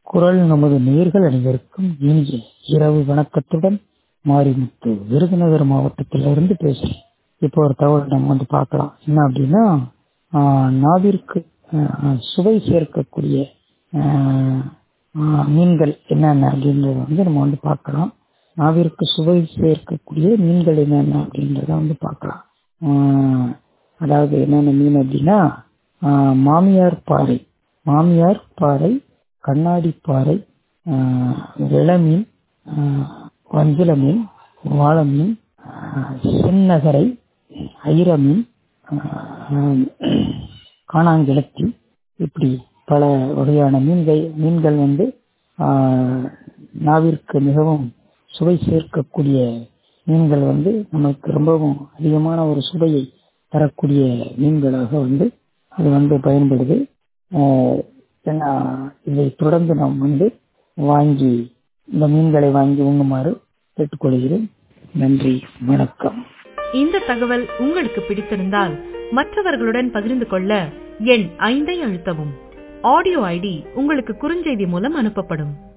குரல் நமது நேர்கள் அனைவருக்கும் இனிய இரவு வணக்கத்துடன் மாரிமுத்து விருதுநகர் மாவட்டத்திலிருந்து பேசுறேன் இப்போ ஒரு தகவல் நம்ம வந்து பார்க்கலாம் என்ன அப்படின்னா ஆஹ், நாவிற்கு ஆஹ், சுவை சேர்க்கக்கூடிய ஆஹ், ஆஹ், மீன்கள் என்னென்ன அப்படின்றத வந்து நம்ம வந்து பார்க்கலாம் நாவிற்கு சுவை சேர்க்கக்கூடிய மீன்கள் என்னென்ன அப்படின்றத வந்து பார்க்கலாம் ஆஹ், அதாவது என்னென்ன மீன் அப்படின்னா ஆஹ், மாமியார் பாறை மாமியார் பாறை கண்ணாடி பாறை ஆஹ், விளமீன் ஆஹ், வஞ்சிர மீன் வாழை மீன் ஆஹ், செந்நகரை ஐர மீன் ஆஹ், காணாங்கிழத்தி இப்படி பல வகையான மீன்கள் மீன்கள் வந்து ஆஹ், நாவிற்கு மிகவும் சுவை சேர்க்கக்கூடிய மீன்கள் வந்து நமக்கு ரொம்பவும் அதிகமான ஒரு சுவையை தரக்கூடிய மீன்களாக வந்து அது வந்து பயன்படுது ஆஹ், ஏன்னா இதை தொடர்ந்து நாம் வந்து வாங்கி இந்த மீன்களை வாங்கி உண்ணுமாறு கேட்டுக்கொள்கிறேன் நன்றி வணக்கம் இந்த தகவல் உங்களுக்கு பிடித்திருந்தால் மற்றவர்களுடன் பகிர்ந்து கொள்ள எண் ஐந்தை அழுத்தவும் ஆடியோ ஐடி உங்களுக்கு குறுஞ்செய்தி மூலம் அனுப்பப்படும்